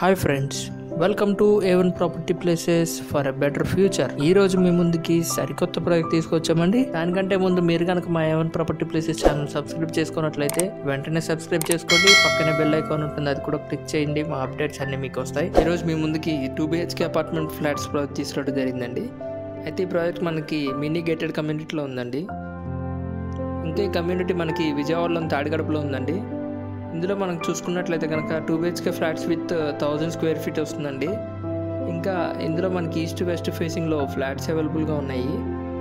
hi friends welcome to A one property places for a better future ఈ రోజు మీ ముందుకి సరికొత్త ప్రాజెక్ట్ తీసుకొచ్చామండి దానికంటే ముందు మీరు కనుక మా A one property places channel subscribe చేసుకున్నట్లయితే వెంటనే సబ్స్క్రైబ్ చేసుకోండి పక్కనే బెల్ ఐకాన్ ఉంటుంది అది కూడా క్లిక్ చేయండి మా అప్డేట్స్ అన్ని మీకు వస్తాయి ఈ రోజు మీ ముందుకి two BHK apartment flats project తీసుకురావడం జరిగిందండి అయితే ఈ ప్రాజెక్ట్ మనకి మినీ గేటెడ్ కమ్యూనిటీలో ఉందండి ఇంకా ఈ కమ్యూనిటీ మనకి విజయవాడలో తాడిగడపలో ఉందండి ఇందులో మనం చూసుకున్నట్లయితే కనుక two BHK flats with thousand square feet వస్తుందండి ఇంకా ఇందులో మనకి ఈస్ట్ వెస్ట్ ఫేసింగ్లో ఫ్లాట్స్ అవైలబుల్గా ఉన్నాయి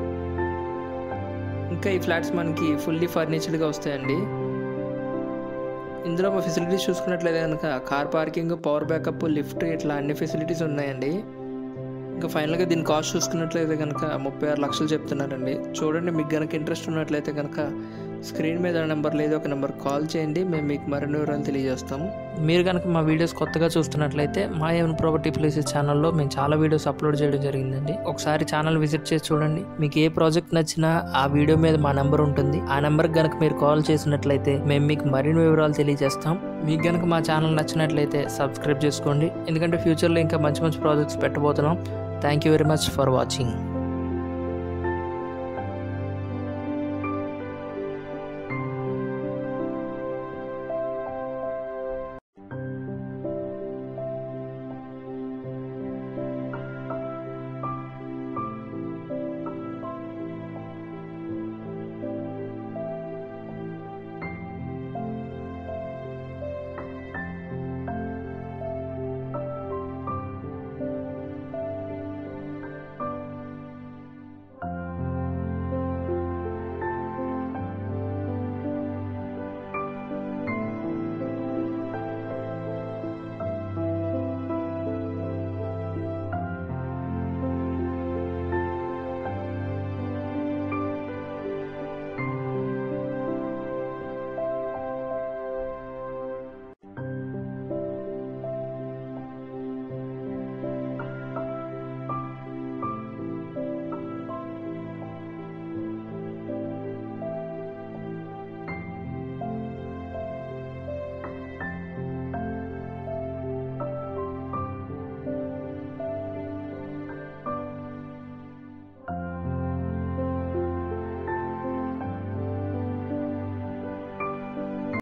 ఇంకా ఈ ఫ్లాట్స్ మనకి ఫుల్లీ ఫర్నిచర్డ్గా వస్తాయండి ఇందులో మా ఫెసిలిటీస్ చూసుకున్నట్లయితే కనుక car parking power backup lift ఇట్లా అన్ని ఫెసిలిటీస్ ఉన్నాయండి ఇంకా ఫైనల్గా దీని కాస్ట్ చూసుకున్నట్లయితే కనుక ముప్పై ఆరు లక్షలు చెప్తున్నారండి చూడండి మీకు కనుక ఇంట్రెస్ట్ ఉన్నట్లయితే కనుక స్క్రీన్ మీద నెంబర్ లేదు ఒక నెంబర్ కాల్ చేయండి మేము మీకు మరిన్ని వివరాలు తెలియజేస్తాము మీరు కనుక మా వీడియోస్ కొత్తగా చూస్తున్నట్లయితే మా ఏవన్ ప్రాపర్టీ ప్లేసెస్ ఛానల్లో మేము చాలా వీడియోస్ అప్లోడ్ చేయడం జరిగిందండి ఒకసారి ఛానల్ విజిట్ చేసి చూడండి మీకు ఏ ప్రాజెక్ట్ నచ్చినా ఆ వీడియో మీద మా నెంబర్ ఉంటుంది ఆ నెంబర్కి కనుక మీరు కాల్ చేసినట్లయితే మేము మీకు మరిన్ని వివరాలు తెలియజేస్తాం మీకు కనుక మా ఛానల్ నచ్చినట్లయితే సబ్స్క్రైబ్ చేసుకోండి ఎందుకంటే ఫ్యూచర్లో ఇంకా మంచి మంచి ప్రాజెక్ట్స్ పెట్టబోతున్నాం thank you very much for watching